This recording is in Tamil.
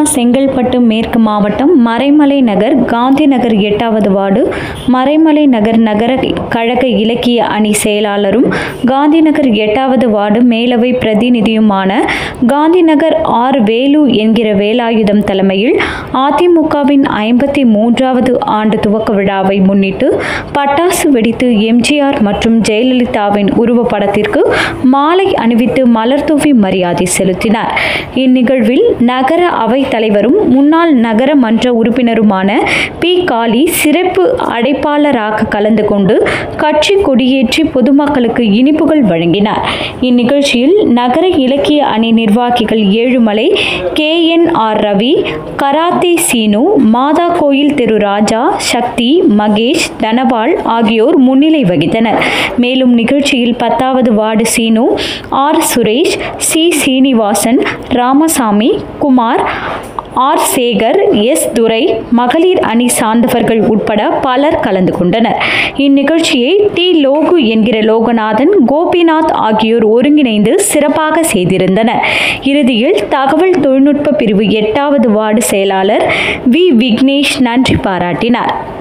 செங்கல்பட்டு மேற்கு மாவட்டம் மறைமலை நகர் காந்தி நகர் எட்டாவது வார்டு மறைமலை நகர் நகர கழக இலக்கிய அணி செயலாளரும் காந்தி நகர் எட்டாவது வார்டு மேலவை பிரதிநிதியுமான காந்தி நகர் ஆர் வேலு என்கிற வேலாயுதம் தலைமையில் அதிமுகவின் ஐம்பத்தி மூன்றாவது ஆண்டு துவக்க விழாவை முன்னிட்டு பட்டாசு வெடித்து எம்ஜிஆர் மற்றும் ஜெயலலிதாவின் உருவப்படத்திற்கு மாலை அணிவித்து மலர் தூவி மரியாதை செலுத்தினார் இந்நிகழ்வில் நகர அவைத் தலைவரும் முன்னாள் நகர மன்ற உறுப்பினருமான பி காளி சிறப்பு அழைப்பாளராக கலந்து கொண்டு கட்சி கொடியேற்றி பொதுமக்களுக்கு இனிப்புகள் வழங்கினார் இந்நிகழ்ச்சியில் நகர இலக்கிய அணி நிர்வாகிகள் Ezhumalai K N R Ravi karate Seenu மாதா கோயில் திரு ராஜா சக்தி மகேஷ் தனபால் ஆகியோர் முன்னிலை வகித்தனர் மேலும் நிகழ்ச்சியில் பத்தாவது ward Seenu R Suresh C Srinivasan Ramasamy Kumar R Sekar S Durai மகளிர் அணி சார்ந்தவர்கள் உட்பட பலர் கலந்து கொண்டனர் இந்நிகழ்ச்சியை டி லோகு என்கிற லோகநாதன் கோபிநாத் ஆகியோர் ஒருங்கிணைந்து சிறப்பாக செய்திருந்தனர் இறுதியில் தகவல் தொழில்நுட்ப பிரிவு எட்டாவது வார்டு செயலாளர் வி விக்னேஷ் நன்றி பாராட்டினார்